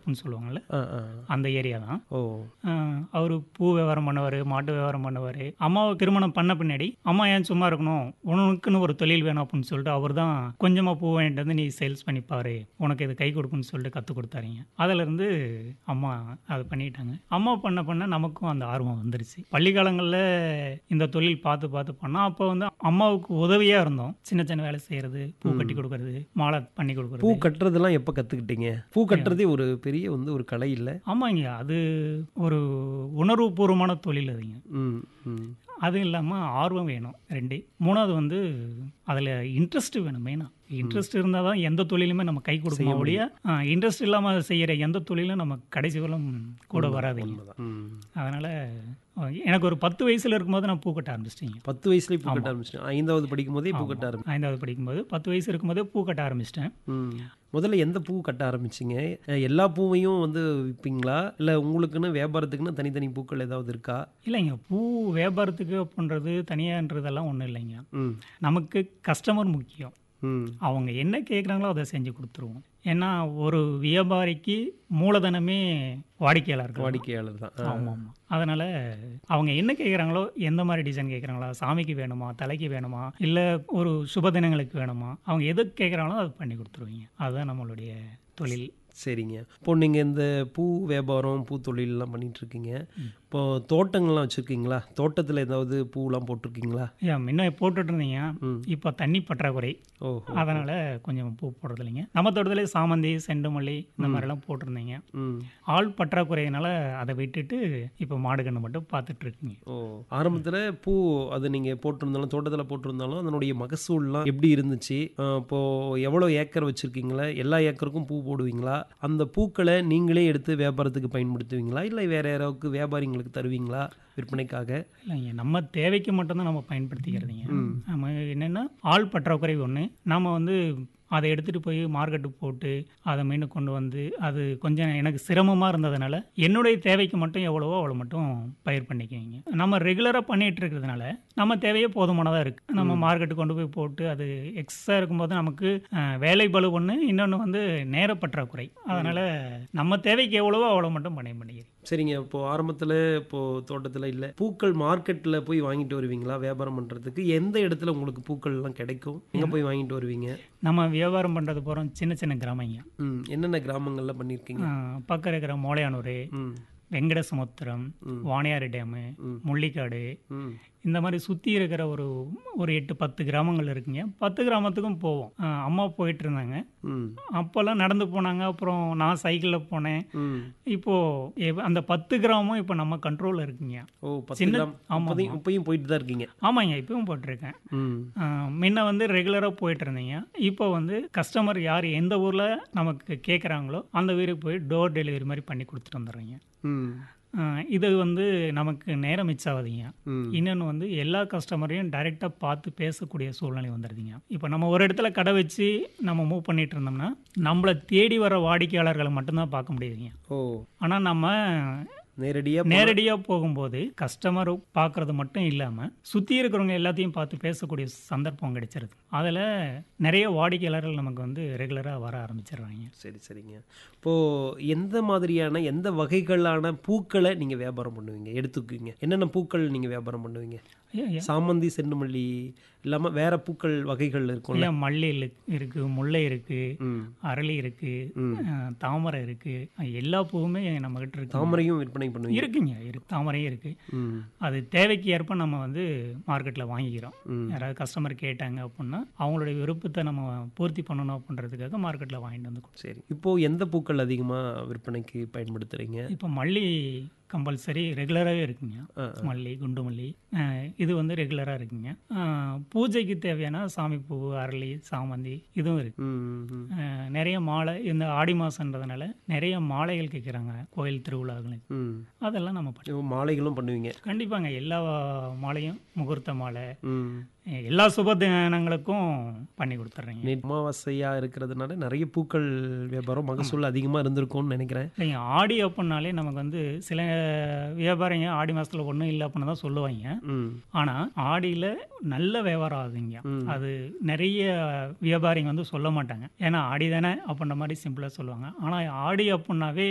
அப்படின்னு சொல்லுவாங்கல்ல ஆ ஆ அந்த ஏரியா தான் ஓ அவர் பூ வியாபாரம் பண்ணுவார் மாட்டு வியாபாரம் பண்ணுவார் அம்மாவை திருமணம் பண்ண பின்னாடி அம்மா ஏன் சும்மா இருக்கணும் உனக்குன்னு ஒரு தொழில் வேணும் அப்படின்னு சொல்லிட்டு அவர் தான் கொஞ்சமாக பூ வாங்கிட்டு வந்து நீ சேல்ஸ் பண்ணி பாரு உனக்கு இது கை கொடுக்குன்னு சொல்லிட்டு கற்றுக் கொடுத்தாருங்க அதிலிருந்து அம்மா அதை பண்ணிட்டாங்க அம்மா பண்ண பண்ண நமக்கும் அந்த ஆர்வம் வந்துருச்சு பள்ளிக்காலங்களில் இந்த தொழில் பார்த்து பார்த்து பண்ணோம் அப்போ வந்து அம்மாவுக்கு உதவியாக இருந்தோம் சின்ன சின்ன வேலை செய்கிறது பூ கட்டி கொடுக்கறது மாலை பண்ணி பூ கொடுக்கறது கட்டுறதெல்லாம் எப்போ கற்றுக்கிட்டீங்க பூ கட்டுறதே ஒரு பெரிய வந்து ஒரு கலை இல்லை ஆமாங்க அது ஒரு உணர்வுபூர்வமான தொழில் அதுங்க ம் ம் அது இல்லாமல் ஆர்வம் வேணும் ரெண்டு மூணாவது வந்து அதில் இன்ட்ரெஸ்ட் வேணும் மெயினாக இன்ட்ரெஸ்ட் இருந்தால் தான் எந்த தொழிலுமே நம்ம கை கொடுக்கணும் ஒழிய இன்ட்ரெஸ்ட் இல்லாமல் செய்கிற எந்த தொழிலும் நம்ம கடைசி வரலும் கூட வராதுங்க உண்மைதான். ம் அதனால் எனக்கு ஒரு பத்து வயசில் இருக்கும்போது நான் பூ கட்ட ஆரம்பிச்சிட்டேங்க பத்து வயசுலேயே பூ கட்ட ஆரம்பிச்சிட்டேன் ஐந்தாவது படிக்கும் போதே பூ கட்ட ஆரம்பி ஐந்தாவது படிக்கும்போது பத்து வயசு இருக்கும்போதே பூ கட்ட ஆரம்பிச்சிட்டேன் ம் முதல்ல எந்த பூ கட்ட ஆரம்பிச்சிங்க அஹ் எல்லா பூவையும் வந்து விற்பீங்களா இல்லை உங்களுக்குன்னு வியாபாரத்துக்குன்னு தனித்தனி பூக்கள் ஏதாவது இருக்கா இல்லைங்க பூ வியாபாரத்துக்கு பண்ணுறது தனியான்றதெல்லாம் ஒன்றும் இல்லைங்க ம் நமக்கு கஸ்டமர் முக்கியம் ம் அவங்க என்ன கேட்குறாங்களோ அதை செஞ்சு கொடுத்துருவோம் ஏன்னா ஒரு வியாபாரிக்கு மூலதனமே வாடிக்கையாளர்கள் வாடிக்கையாளர் தான் ஆ. ஆமாம் ஆமாம் அதனால் அவங்க என்ன கேட்குறாங்களோ எந்த மாதிரி டிசைன் கேட்குறாங்களா சாமிக்கு வேணுமா தலைக்கு வேணுமா இல்லை ஒரு சுப தினங்களுக்கு வேணுமா அவங்க எது கேட்குறாங்களோ அதை பண்ணி கொடுத்துருவீங்க அதுதான் நம்மளுடைய தொழில் சரிங்க இப்போ நீங்கள் இந்த பூ வியாபாரம் பூ தொழிலெலாம் பண்ணிட்டு இருக்கீங்க இப்போ தோட்டங்கள்லாம் வச்சுருக்கீங்களா தோட்டத்தில் ஏதாவது பூலாம் போட்டிருக்கீங்களா ஐயா முன்ன போட்டுட்டு இருந்தீங்க ம். இப்போ தண்ணி பற்றாக்குறை ஓஹோ அதனால் கொஞ்சம் பூ போடுறது இல்லைங்க நம்ம தோட்டத்திலே சாமந்தி செண்டுமல்லி இந்த மாதிரிலாம் போட்டிருந்தீங்க ம் ஆள் பற்றாக்குறையினால அதை விட்டுட்டு இப்போ மாடு கன்று மட்டும் பார்த்துட்டு இருக்கீங்க ஓ ஆரம்பத்தில் பூ அது நீங்கள் போட்டிருந்தாலும் தோட்டத்தில் போட்டிருந்தாலும் அதனுடைய மகசூல்லாம் எப்படி இருந்துச்சு அஹ் இப்போ எவ்வளோ ஏக்கர் வச்சுருக்கீங்களா எல்லா ஏக்கருக்கும் பூ போடுவீங்களா அந்த பூக்களை நீங்களே எடுத்து வியாபாரத்துக்கு பயன்படுத்துவீங்களா இல்லை வேற யாராவுக்கு வியாபாரிங்களுக்கு தருவீங்களா விற்பனைக்காக இல்லைங்க நம்ம தேவைக்கு மட்டும்தான் நம்ம பயன்படுத்திக்கிறதுங்க நம்ம என்னென்னா ஆள் பற்றாக்குறை ஒன்று நாம் வந்து அதை எடுத்துகிட்டு போய் மார்க்கெட்டுக்கு போட்டு அதை மீண்டும் கொண்டு வந்து அது கொஞ்சம் எனக்கு சிரமமாக இருந்ததுனால என்னுடைய தேவைக்கு மட்டும் எவ்வளவோ அவ்வளோ மட்டும் பயிர் பண்ணிக்குவீங்க நம்ம ரெகுலராக பண்ணிகிட்டு இருக்கிறதுனால நம்ம தேவையே போதுமானதாக இருக்குது நம்ம மார்க்கெட்டுக்கு கொண்டு போய் போட்டு அது எக்ஸஸாக இருக்கும்போது நமக்கு அஹ், வேலை பளு ஒன்று இன்னொன்று வந்து நேர பற்றாக்குறை அதனால் நம்ம தேவைக்கு எவ்வளவோ அவ்வளோ மட்டும் பண்ணி பண்ணிக்கிறேன் சரிங்க இப்போ ஆரம்பத்தில் இப்போ தோட்டத்தில் இல்லை பூக்கள் மார்க்கெட்டில் போய் வாங்கிட்டு வருவீங்களா வியாபாரம் பண்ணுறதுக்கு எந்த இடத்துல உங்களுக்கு பூக்கள்லாம் கிடைக்கும் எங்கே போய் வாங்கிட்டு வருவீங்க நம்ம வியாபாரம் பண்ணுறது போகிறோம் சின்ன சின்ன கிராமங்க ம் என்னென்ன கிராமங்கள்ல பண்ணியிருக்கீங்க ஆஹ் பக்கம் இருக்கிற மோளையானூர் ம் வெங்கடசமுத்திரம் வாணியாறு டேமு முள்ளிக்காடு ம் இந்த மாதிரி சுற்றி இருக்கிற ஒரு ஒரு எட்டு பத்து கிராமங்கள் இருக்குங்க பத்து கிராமத்துக்கும் போவோம் ஆஹ் அம்மா போயிட்டு இருந்தாங்க ம் அப்போல்லாம் நடந்து போனாங்க அப்புறம் நான் சைக்கிளில் போனேன் ம் இப்போது எவ்- அந்த பத்து கிராமம் இப்போ நம்ம கண்ட்ரோலில் இருக்குங்க ஓ பத்து சின்ன- கிராம் ஆமா, இப்போதையும் இப்பயும் போயிட்டு தான் இருக்கீங்க ஆமாங்க இப்பவும் போட்டிருக்கேன் ம் ஆஹ் முன்ன வந்து ரெகுலராக போயிட்டு இருந்தீங்க இப்போ வந்து கஸ்டமர் யார் எந்த ஊரில் நமக்கு கேட்குறாங்களோ அந்த வீட்டுக்கு போய் டோர் டெலிவரி மாதிரி பண்ணி கொடுத்துட்டு வந்துடுறீங்க ம் ஆஹ் இது வந்து நமக்கு நேரம் மிச்சாவதுங்க ம் இன்னொன்று வந்து எல்லா கஸ்டமரையும் டைரெக்டாக பார்த்து பேசக்கூடிய சூழ்நிலை வந்துடுதுங்க இப்போ நம்ம ஒரு இடத்துல கடை வச்சு நம்ம மூவ் பண்ணிட்டு இருந்தோம்னா நம்மளை தேடி வர வாடிக்கையாளர்களை மட்டும்தான் பார்க்க முடியுதுங்க ஓ ஆனால் நம்ம நேரடியாக நேரடியாக போகும்போது கஸ்டமர் பார்க்கறது மட்டும் இல்லாமல் சுற்றி இருக்கிறவங்க எல்லாத்தையும் பார்த்து பேசக்கூடிய சந்தர்ப்பம் கிடைச்சிருது அதில் நிறைய வாடிக்கையாளர்கள் நமக்கு வந்து ரெகுலராக வர ஆரம்பிச்சிடுறாங்க சரி சரிங்க இப்போது எந்த மாதிரியான எந்த வகைகளான பூக்களை நீங்கள் வியாபாரம் பண்ணுவீங்க எடுத்துக்குவீங்க என்னென்ன பூக்கள் நீங்கள் வியாபாரம் பண்ணுவீங்க ஐயா, ஐயா, சாமந்தி செண்டுமல்லி இல்லாமல் வேற பூக்கள் வகைகள் இருக்கும்ல ஐயா மல்லி இருக்குது முல்லை இருக்குது ம் அரளி இருக்குது ம். தாமரை இருக்குது எல்லா பூவுமே நம்மகிட்ட இருக்கு தாமரையும் விற்பனை பண்ணுவீங்க இருக்குங்க இருக்கு தாமரையும் இருக்குது ம் அது தேவைக்கு ஏற்ப நம்ம வந்து மார்க்கெட்டில் வாங்கிக்கிறோம் ம். யாராவது கஸ்டமர் கேட்டாங்க அப்படின்னா அவங்களுடைய விருப்பத்தை நம்ம பூர்த்தி பண்ணணும் அப்படின்றதுக்காக மார்க்கெட்டில் வாங்கிட்டு வந்து கொடுத்தோம் சரி இப்போ எந்த பூக்கள் அதிகமாக விற்பனைக்கு பயன்படுத்துறீங்க இப்போ மல்லி கம்பல்சரி ரெகுலராகவே இருக்குங்க ஆ, மல்லி குண்டு மல்லி அஹ், இது வந்து ரெகுலராக இருக்குங்க அஹ், பூஜைக்கு தேவையான சாமி பூ அரளி சாமந்தி இதுவும் இருக்கு ம், ம், அஹ், நிறைய மாலை இந்த ஆடி மாதன்றதுனால நிறைய மாலைகள் கேட்குறாங்க கோயில் திருவிழாக்களுக்கு ம் அதெல்லாம் நம்ம பண்ணி இப்போ மாலைகளும் பண்ணுவீங்க கண்டிப்பாங்க எல்லா மாலையும் முகூர்த்த மாலை ம் எல்லா சுப தினங்களுக்கும் பண்ணி கொடுத்துட்றீங்க நீ அமாவாசையாக இருக்கிறதுனால நிறைய பூக்கள் வியாபாரம் மகசூல் அதிகமாக இருந்திருக்கும்னு நினைக்கிறேன் இல்லைங்க ஆடி அப்படின்னாலே நமக்கு வந்து சில வியாபாரிங்க ஆடி மாதத்தில் ஒன்றும் இல்லை அப்படின்னு தான் சொல்லுவாங்க ம் ஆனால் ஆடியில் நல்ல வியாபாரம் ஆகுதுங்க அது நிறைய வியாபாரிங்க வந்து சொல்ல மாட்டாங்க ஏன்னா ஆடி தானே அப்படின்ற மாதிரி சிம்பிளாக சொல்லுவாங்க ஆனால் ஆடி அப்படின்னாவே